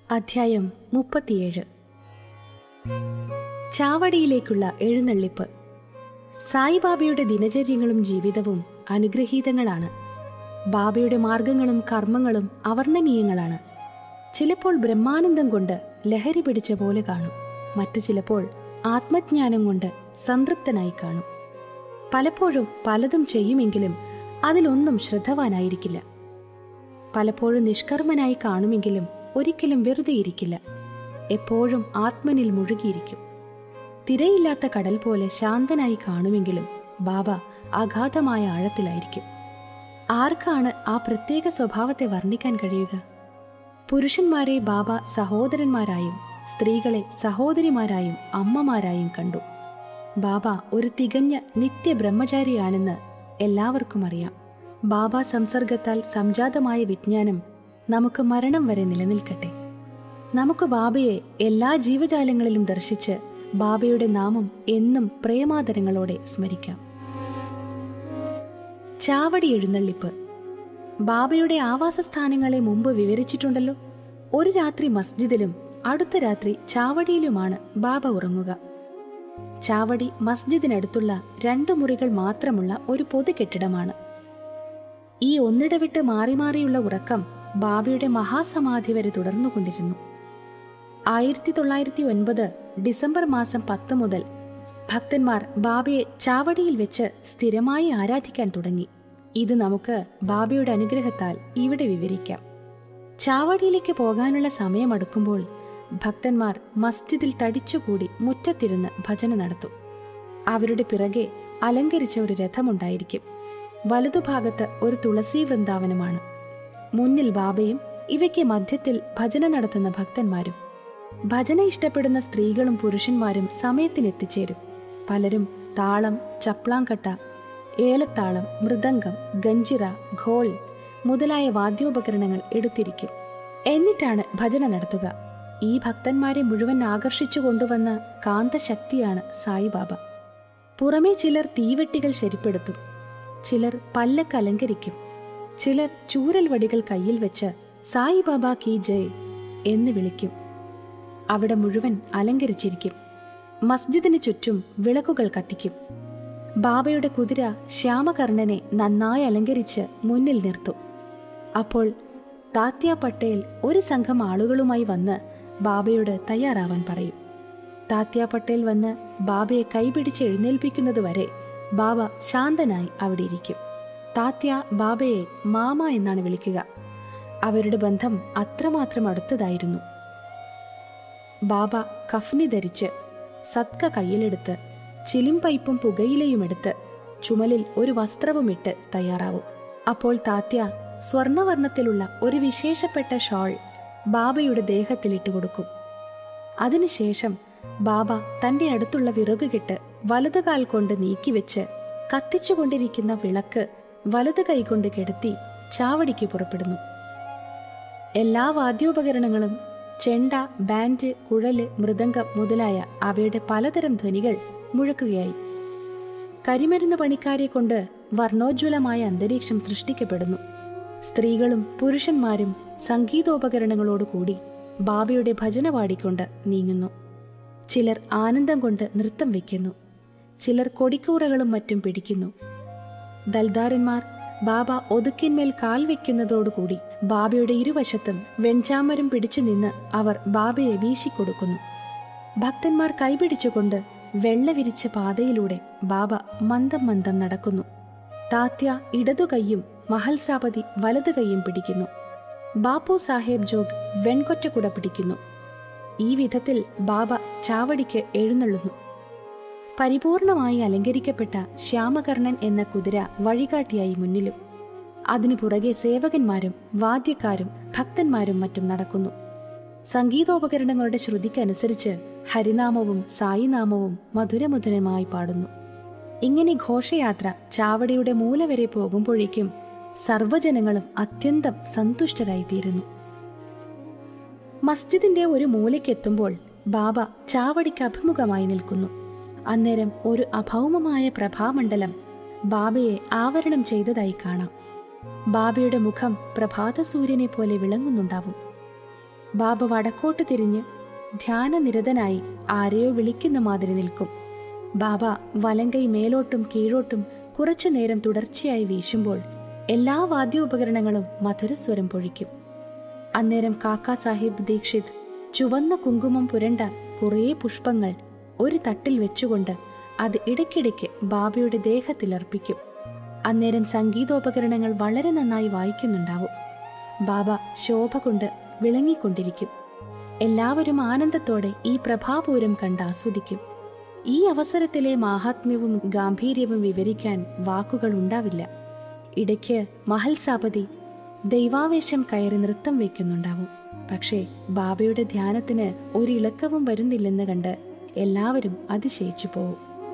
അധ്യായം മുപ്പത്തിയേഴ് ചാവടിയിലേക്കുള്ള എഴുന്നള്ളിപ്പ് സായിബാബയുടെ ദിനചര്യങ്ങളും ജീവിതവും അനുഗ്രഹീതങ്ങളാണ് ബാബയുടെ മാർഗങ്ങളും കർമ്മങ്ങളും അവർണ്ണനീയങ്ങളാണ് ചിലപ്പോൾ ബ്രഹ്മാനന്ദം കൊണ്ട് ലഹരി പിടിച്ച പോലെ കാണും മറ്റു ചിലപ്പോൾ ആത്മജ്ഞാനം കൊണ്ട് സംതൃപ്തനായി കാണും പലപ്പോഴും പലതും ചെയ്യുമെങ്കിലും അതിലൊന്നും ശ്രദ്ധവാനായിരിക്കില്ല പലപ്പോഴും നിഷ്കർമ്മനായി കാണുമെങ്കിലും ഒരിക്കലും വെറുതെ ഇരിക്കില്ല എപ്പോഴും ആത്മനിൽ മുഴുകിയിരിക്കും തിരയില്ലാത്ത കടൽ പോലെ ശാന്തനായി കാണുമെങ്കിലും ബാബ അഗാധമായ ആഴത്തിലായിരിക്കും ആർക്കാണ് ആ പ്രത്യേക സ്വഭാവത്തെ വർണ്ണിക്കാൻ കഴിയുക പുരുഷന്മാരെ ബാബ സഹോദരന്മാരായും സ്ത്രീകളെ സഹോദരിമാരായും അമ്മമാരായും കണ്ടു ബാബ ഒരു തികഞ്ഞ നിത്യ ബ്രഹ്മചാരിയാണെന്ന് എല്ലാവർക്കും അറിയാം ബാബ സംസർഗത്താൽ സംജാതമായ വിജ്ഞാനം നമുക്ക് മരണം വരെ നിലനിൽക്കട്ടെ നമുക്ക് ബാബയെ എല്ലാ ജീവജാലങ്ങളിലും ദർശിച്ച് ബാബയുടെ നാമം എന്നും പ്രേമാദരങ്ങളോടെ സ്മരിക്കാം ചാവടി എഴുന്നള്ളിപ്പ് ബാബയുടെ ആവാസസ്ഥാനങ്ങളെ മുമ്പ് വിവരിച്ചിട്ടുണ്ടല്ലോ ഒരു രാത്രി മസ്ജിദിലും അടുത്ത രാത്രി ചാവടിയിലുമാണ് ബാബ ഉറങ്ങുക ചാവടി മസ്ജിദിനടുത്തുള്ള രണ്ടു മുറികൾ മാത്രമുള്ള ഒരു പൊതു കെട്ടിടമാണ് ഈ ഒന്നിടവിട്ട് മാറി മാറിയുള്ള ഉറക്കം ബാബയുടെ മഹാസമാധി വരെ തുടർന്നുകൊണ്ടിരുന്നു ആയിരത്തി തൊള്ളായിരത്തി ഒൻപത് ഡിസംബർ മാസം പത്ത് മുതൽ ഭക്തന്മാർ ബാബയെ ചാവടിയിൽ വെച്ച് സ്ഥിരമായി ആരാധിക്കാൻ തുടങ്ങി ഇത് നമുക്ക് ബാബയുടെ അനുഗ്രഹത്താൽ ഇവിടെ വിവരിക്കാം ചാവടിയിലേക്ക് പോകാനുള്ള സമയമടുക്കുമ്പോൾ ഭക്തന്മാർ മസ്ജിദിൽ തടിച്ചുകൂടി മുറ്റത്തിരുന്ന് ഭജന നടത്തും അവരുടെ പിറകെ അലങ്കരിച്ച ഒരു രഥമുണ്ടായിരിക്കും വലതുഭാഗത്ത് ഒരു തുളസി വൃന്ദാവനമാണ് മുന്നിൽ ബാബയും ഇവയ്ക്ക് മധ്യത്തിൽ ഭജന നടത്തുന്ന ഭക്തന്മാരും ഭജന ഇഷ്ടപ്പെടുന്ന സ്ത്രീകളും പുരുഷന്മാരും സമയത്തിനെത്തിച്ചേരും പലരും താളം ചപ്ലാങ്കട്ട ഏലത്താളം മൃദംഗം ഗഞ്ചിറ ഘോൾ മുതലായ വാദ്യോപകരണങ്ങൾ എടുത്തിരിക്കും എന്നിട്ടാണ് ഭജന നടത്തുക ഈ ഭക്തന്മാരെ മുഴുവൻ ആകർഷിച്ചു കൊണ്ടുവന്ന കാന്തശക്തിയാണ് സായിബാബ പുറമേ ചിലർ തീവെട്ടികൾ ശരിപ്പെടുത്തും ചിലർ പല്ലക്ക് അലങ്കരിക്കും ചിലർ ചൂരൽ വടികൾ കയ്യിൽ വെച്ച് സായിബാബ കി ജയ് എന്ന് വിളിക്കും അവിടെ മുഴുവൻ അലങ്കരിച്ചിരിക്കും മസ്ജിദിന് ചുറ്റും വിളക്കുകൾ കത്തിക്കും ബാബയുടെ കുതിര ശ്യാമകർണനെ നന്നായി അലങ്കരിച്ച് മുന്നിൽ നിർത്തും അപ്പോൾ താത്യ പട്ടേൽ ഒരു സംഘം ആളുകളുമായി വന്ന് ബാബയോട് തയ്യാറാവാൻ പറയും താത്യ പട്ടേൽ വന്ന് ബാബയെ കൈപിടിച്ച് എഴുന്നേൽപ്പിക്കുന്നതുവരെ ബാബ ശാന്തനായി അവിടെ ഇരിക്കും താത്യ ബാബയെ മാമ എന്നാണ് വിളിക്കുക അവരുടെ ബന്ധം അത്രമാത്രം അടുത്തതായിരുന്നു ബാബ കഫ്നി ധരിച്ച് സത്ക കയ്യിലെടുത്ത് ചിലിം പൈപ്പും പുകയിലയും എടുത്ത് ചുമലിൽ ഒരു വസ്ത്രവുമിട്ട് തയ്യാറാവും അപ്പോൾ താത്യ സ്വർണവർണ്ണത്തിലുള്ള ഒരു വിശേഷപ്പെട്ട ഷോൾ ബാബയുടെ ദേഹത്തിലിട്ട് കൊടുക്കും അതിനുശേഷം ബാബ തന്റെ അടുത്തുള്ള വിറകുകെട്ട് വലതുകാൽ കൊണ്ട് നീക്കിവെച്ച് കത്തിച്ചുകൊണ്ടിരിക്കുന്ന വിളക്ക് വലത് കൈകൊണ്ട് കെടുത്തി ചാവടിക്ക് പുറപ്പെടുന്നു എല്ലാ വാദ്യോപകരണങ്ങളും ചെണ്ട ബാൻഡ് കുഴല് മൃദംഗം മുതലായ അവയുടെ പലതരം ധ്വനികൾ മുഴക്കുകയായി കരിമരുന്ന് പണിക്കാരെ കൊണ്ട് വർണ്ണോജ്വലമായ അന്തരീക്ഷം സൃഷ്ടിക്കപ്പെടുന്നു സ്ത്രീകളും പുരുഷന്മാരും സംഗീതോപകരണങ്ങളോടുകൂടി ബാബയുടെ ഭജന പാടിക്കൊണ്ട് നീങ്ങുന്നു ചിലർ ആനന്ദം കൊണ്ട് നൃത്തം വയ്ക്കുന്നു ചിലർ കൊടിക്കൂറകളും മറ്റും പിടിക്കുന്നു ദൽദാരന്മാർ ബാബ ഒതുക്കിന്മേൽ കാൽ വെക്കുന്നതോടുകൂടി ബാബയുടെ ഇരുവശത്തും വെൺചാമരം പിടിച്ചു നിന്ന് അവർ ബാബയെ വീശിക്കൊടുക്കുന്നു ഭക്തന്മാർ കൈപിടിച്ചുകൊണ്ട് വെള്ള വിരിച്ച പാതയിലൂടെ ബാബ മന്ദം മന്ദം നടക്കുന്നു താത്യ ഇടതു കൈയും മഹൽസാപതി വലതു കൈയും പിടിക്കുന്നു ബാപ്പു സാഹേബ് ജോഗ് വെൺകൊറ്റക്കുട പിടിക്കുന്നു ഈ വിധത്തിൽ ബാബ ചാവടിക്ക് എഴുന്നള്ളുന്നു പരിപൂർണമായി അലങ്കരിക്കപ്പെട്ട ശ്യാമകർണൻ എന്ന കുതിര വഴികാട്ടിയായി മുന്നിലും അതിനു പുറകെ സേവകന്മാരും വാദ്യക്കാരും ഭക്തന്മാരും മറ്റും നടക്കുന്നു സംഗീതോപകരണങ്ങളുടെ ശ്രുതിക്കനുസരിച്ച് ഹരിനാമവും സായിനാമവും മധുരമധുരമായി പാടുന്നു ഇങ്ങനെ ഘോഷയാത്ര ചാവടിയുടെ മൂല വരെ പോകുമ്പോഴേക്കും സർവ്വജനങ്ങളും അത്യന്തം സന്തുഷ്ടരായിത്തീരുന്നു മസ്ജിദിന്റെ ഒരു മൂലയ്ക്കെത്തുമ്പോൾ ബാബ ചാവടിക്ക് അഭിമുഖമായി നിൽക്കുന്നു അന്നേരം ഒരു അഭൗമമായ പ്രഭാമണ്ഡലം ബാബയെ ആവരണം ചെയ്തതായി കാണാം ബാബയുടെ മുഖം പ്രഭാതസൂര്യനെ പോലെ വിളങ്ങുന്നുണ്ടാവും ബാബ വടക്കോട്ട് തിരിഞ്ഞ് ധ്യാനനിരതനായി ആരെയോ വിളിക്കുന്ന മാതിരി നിൽക്കും ബാബ വലങ്കൈ മേലോട്ടും കീഴോട്ടും കുറച്ചു നേരം തുടർച്ചയായി വീശുമ്പോൾ എല്ലാ വാദ്യോപകരണങ്ങളും മധുരസ്വരം പൊഴിക്കും അന്നേരം കാക്കാ സാഹിബ് ദീക്ഷിത് ചുവന്ന കുങ്കുമം പുരണ്ട കുറേ പുഷ്പങ്ങൾ ഒരു തട്ടിൽ വെച്ചുകൊണ്ട് അത് ഇടയ്ക്കിടയ്ക്ക് ബാബയുടെ ദേഹത്തിലർപ്പിക്കും അന്നേരം സംഗീതോപകരണങ്ങൾ വളരെ നന്നായി വായിക്കുന്നുണ്ടാവും ബാബ ശോഭ കൊണ്ട് വിളങ്ങിക്കൊണ്ടിരിക്കും എല്ലാവരും ആനന്ദത്തോടെ ഈ പ്രഭാപൂരം കണ്ട് ആസ്വദിക്കും ഈ അവസരത്തിലെ മാഹാത്മ്യവും ഗാംഭീര്യവും വിവരിക്കാൻ വാക്കുകൾ ഉണ്ടാവില്ല ഇടയ്ക്ക് മഹൽസാപതി ദൈവാവേശം കയറി നൃത്തം വയ്ക്കുന്നുണ്ടാവും പക്ഷേ ബാബയുടെ ധ്യാനത്തിന് ഒരിളക്കവും വരുന്നില്ലെന്ന് കണ്ട് എല്ലാവരും അതിശയിച്ചു പോവും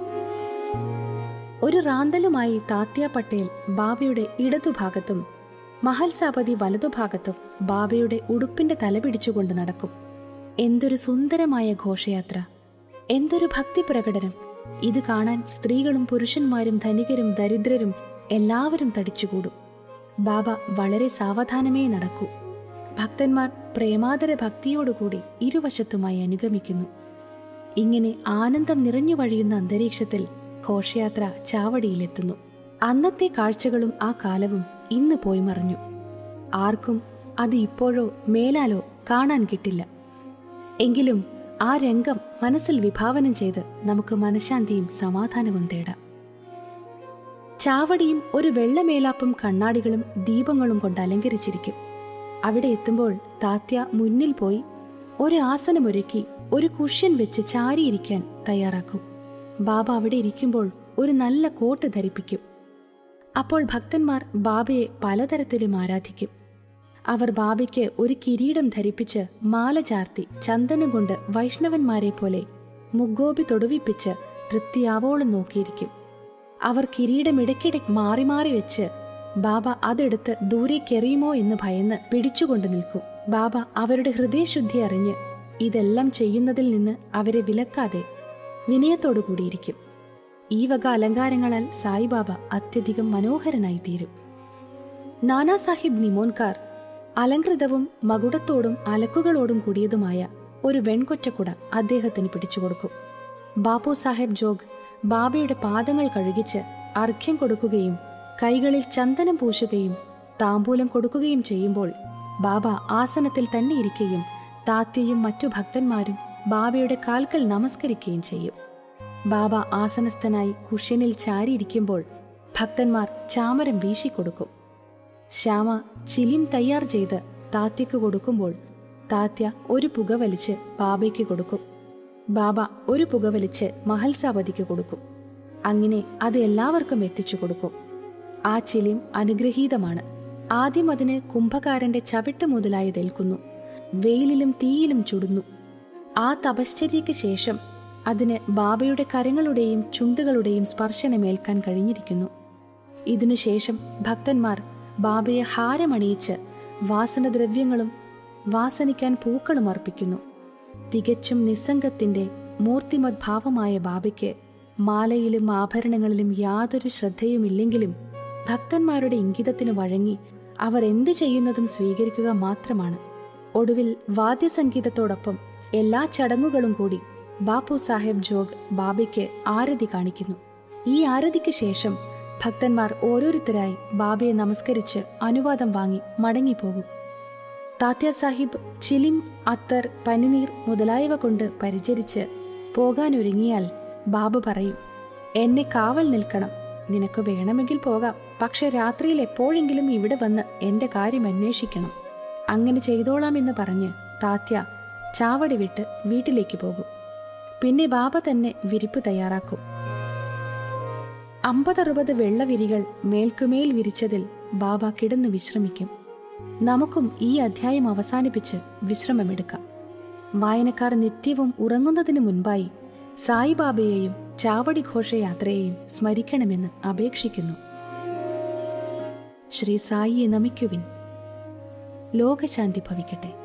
ഒരു റാന്തലുമായി താത്യ പട്ടേൽ ബാബയുടെ ഇടതുഭാഗത്തും മഹൽസാപതി വലതുഭാഗത്തും ബാബയുടെ ഉടുപ്പിന്റെ തല പിടിച്ചുകൊണ്ട് നടക്കും എന്തൊരു സുന്ദരമായ ഘോഷയാത്ര എന്തൊരു ഭക്തി പ്രകടനം ഇത് കാണാൻ സ്ത്രീകളും പുരുഷന്മാരും ധനികരും ദരിദ്രരും എല്ലാവരും തടിച്ചുകൂടും ബാബ വളരെ സാവധാനമേ നടക്കൂ ഭക്തന്മാർ പ്രേമാദര ഭക്തിയോടുകൂടി ഇരുവശത്തുമായി അനുഗമിക്കുന്നു ഇങ്ങനെ ആനന്ദം നിറഞ്ഞു വഴിയുന്ന അന്തരീക്ഷത്തിൽ ഘോഷയാത്ര ചാവടിയിലെത്തുന്നു അന്നത്തെ കാഴ്ചകളും ആ കാലവും ഇന്ന് പോയി മറഞ്ഞു ആർക്കും അത് ഇപ്പോഴോ മേലാലോ കാണാൻ കിട്ടില്ല എങ്കിലും ആ രംഗം മനസ്സിൽ വിഭാവനം ചെയ്ത് നമുക്ക് മനഃശാന്തിയും സമാധാനവും തേടാം ചാവടിയും ഒരു വെള്ളമേലാപ്പും കണ്ണാടികളും ദീപങ്ങളും കൊണ്ട് അലങ്കരിച്ചിരിക്കും അവിടെ എത്തുമ്പോൾ താത്യ മുന്നിൽ പോയി ഒരു ആസനമൊരുക്കി ഒരു കുഷ്യൻ വെച്ച് ചാരിയിരിക്കാൻ തയ്യാറാക്കും ബാബ അവിടെ ഇരിക്കുമ്പോൾ ഒരു നല്ല കോട്ട് ധരിപ്പിക്കും അപ്പോൾ ഭക്തന്മാർ ബാബയെ പലതരത്തിലും ആരാധിക്കും അവർ ബാബയ്ക്ക് ഒരു കിരീടം ധരിപ്പിച്ച് മാല ചാർത്തി ചന്ദനം കൊണ്ട് വൈഷ്ണവന്മാരെ പോലെ മുഗ്ഗോപി തൊടുവിപ്പിച്ച് തൃപ്തിയാവോളം നോക്കിയിരിക്കും അവർ കിരീടം ഇടയ്ക്കിടെ മാറി മാറി വെച്ച് ബാബ അതെടുത്ത് ദൂരേക്കെറിയുമോ എന്ന് ഭയന്ന് പിടിച്ചുകൊണ്ട് നിൽക്കും ബാബ അവരുടെ ഹൃദയശുദ്ധി അറിഞ്ഞ് ഇതെല്ലാം ചെയ്യുന്നതിൽ നിന്ന് അവരെ വിലക്കാതെ വിനയത്തോടു കൂടിയിരിക്കും ഈ വക അലങ്കാരങ്ങളാൽ സായിബാബ അത്യധികം മനോഹരനായി തീരും നാനാ സാഹിബ് നിമോൻകാർ അലങ്കൃതവും മകുടത്തോടും അലക്കുകളോടും കൂടിയതുമായ ഒരു വെൺകൊറ്റക്കുട അദ്ദേഹത്തിന് പിടിച്ചുകൊടുക്കും ബാപ്പു സാഹേബ് ജോഗ് ബാബയുടെ പാദങ്ങൾ കഴുകിച്ച് അർഘ്യം കൊടുക്കുകയും കൈകളിൽ ചന്ദനം പൂശുകയും താമ്പൂലം കൊടുക്കുകയും ചെയ്യുമ്പോൾ ബാബ ആസനത്തിൽ തന്നെ ഇരിക്കുകയും താത്യയും മറ്റു ഭക്തന്മാരും ബാബയുടെ കാൽക്കൽ നമസ്കരിക്കുകയും ചെയ്യും ബാബ ആസനസ്ഥനായി കുഷ്യനിൽ ചാരിയിരിക്കുമ്പോൾ ഭക്തന്മാർ ചാമരം വീശിക്കൊടുക്കും ശ്യാമ ചിലിം തയ്യാർ ചെയ്ത് താത്യക്ക് കൊടുക്കുമ്പോൾ താത്യ ഒരു പുക വലിച്ച് ബാബയ്ക്ക് കൊടുക്കും ബാബ ഒരു പുക വലിച്ച് മഹൽസാപതിക്ക് കൊടുക്കും അങ്ങനെ അത് എല്ലാവർക്കും എത്തിച്ചു കൊടുക്കും ആ ചിലിം അനുഗ്രഹീതമാണ് ആദ്യം അതിന് കുംഭകാരന്റെ ചവിട്ട് മുതലായതേൽക്കുന്നു വെയിലിലും തീയിലും ചുടുന്നു ആ തപശ്ചര്യയ്ക്ക് ശേഷം അതിന് ബാബയുടെ കരങ്ങളുടെയും ചുണ്ടുകളുടെയും സ്പർശനമേൽക്കാൻ കഴിഞ്ഞിരിക്കുന്നു ഇതിനുശേഷം ഭക്തന്മാർ ബാബയെ ഹാരമണിയിച്ച് വാസനദ്രവ്യങ്ങളും വാസനിക്കാൻ പൂക്കളും അർപ്പിക്കുന്നു തികച്ചും നിസ്സംഗത്തിന്റെ മൂർത്തിമത് ഭാവമായ ബാബയ്ക്ക് മാലയിലും ആഭരണങ്ങളിലും യാതൊരു ശ്രദ്ധയുമില്ലെങ്കിലും ഭക്തന്മാരുടെ ഇംഗിതത്തിന് വഴങ്ങി അവർ എന്തു ചെയ്യുന്നതും സ്വീകരിക്കുക മാത്രമാണ് ഒടുവിൽ വാദ്യസംഗീതത്തോടൊപ്പം എല്ലാ ചടങ്ങുകളും കൂടി ബാപ്പു സാഹേബ് ജോഗ് ബാബയ്ക്ക് ആരതി കാണിക്കുന്നു ഈ ആരതിക്ക് ശേഷം ഭക്തന്മാർ ഓരോരുത്തരായി ബാബയെ നമസ്കരിച്ച് അനുവാദം വാങ്ങി മടങ്ങിപ്പോകും താത്യ സാഹിബ് ചിലിം അത്തർ പനിനീർ മുതലായവ കൊണ്ട് പരിചരിച്ച് പോകാനൊരുങ്ങിയാൽ ബാബ പറയും എന്നെ കാവൽ നിൽക്കണം നിനക്ക് വേണമെങ്കിൽ പോകാം പക്ഷെ രാത്രിയിൽ എപ്പോഴെങ്കിലും ഇവിടെ വന്ന് എന്റെ കാര്യം അന്വേഷിക്കണം അങ്ങനെ ചെയ്തോളാമെന്ന് പറഞ്ഞ് താത്യ ചാവടി വിട്ട് വീട്ടിലേക്ക് പോകും പിന്നെ ബാബ തന്നെ വിരിപ്പ് തയ്യാറാക്കും അമ്പതറുപത് വെള്ളവിരികൾ മേൽക്കുമേൽ വിരിച്ചതിൽ ബാബ കിടന്നു വിശ്രമിക്കും നമുക്കും ഈ അധ്യായം അവസാനിപ്പിച്ച് വിശ്രമമെടുക്കാം വായനക്കാർ നിത്യവും ഉറങ്ങുന്നതിന് മുൻപായി സായിബാബയെയും ചാവടി ഘോഷയാത്രയെയും സ്മരിക്കണമെന്ന് അപേക്ഷിക്കുന്നു ശ്രീ സായിയെ നമിക്കുവിൻ ലോകശാന്തി ഭവിക്കട്ടെ